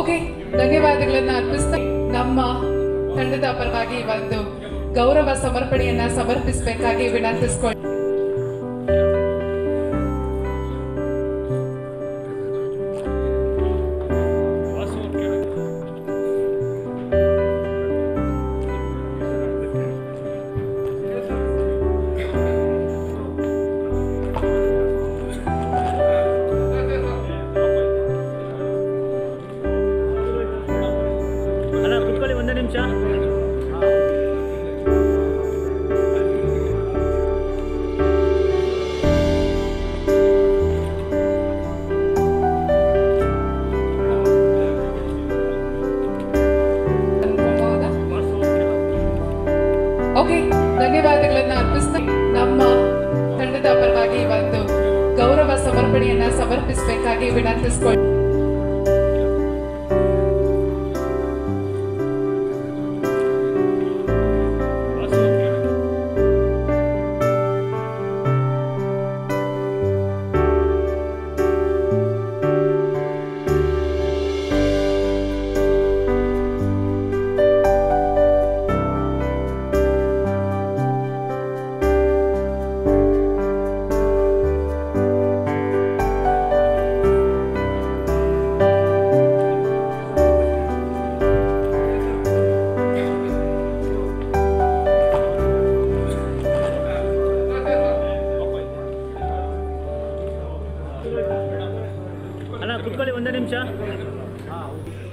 Okay ಧನ್ಯವಾದಗಳನ್ನ ಅರ್ಪಿಸ್ತಾ ನಮ್ಮ ತಂಡದ ಪರವಾಗಿ ಒಂದು ಗೌರವ ಸಮರ್ಪಣೆಯನ್ನ ಸಮರ್ಪಿಸಬೇಕಾಗಿ ವಿನಂತಿಸ್ಕೊಳ್ಳಿ ಅಣ್ಣ ಕುತ್ಕೊಳ್ಳಿ ಒಂದೇ ನಿಮಿಷ ಅನ್ಕೊಬೋದಾ? ಓಕೆ ಧನ್ಯವಾದಗಳನ್ನ ಅರ್ಪಿಸ್ತಾ ನಮ್ಮ ತಂಡದ ಪರವಾಗಿ ಒಂದು ಗೌರವ ಸಮರ್ಪಣೆಯನ್ನ ಸಮರ್ಪಿಸಬೇಕಾಗಿ ವಿನಂತಿಸ್ಕೊಳ್ಳಿ ಅಣ್ಣ ಕುತ್ಕೊಳ್ಳಿ ಒಂದೇ ನಿಮಿಷ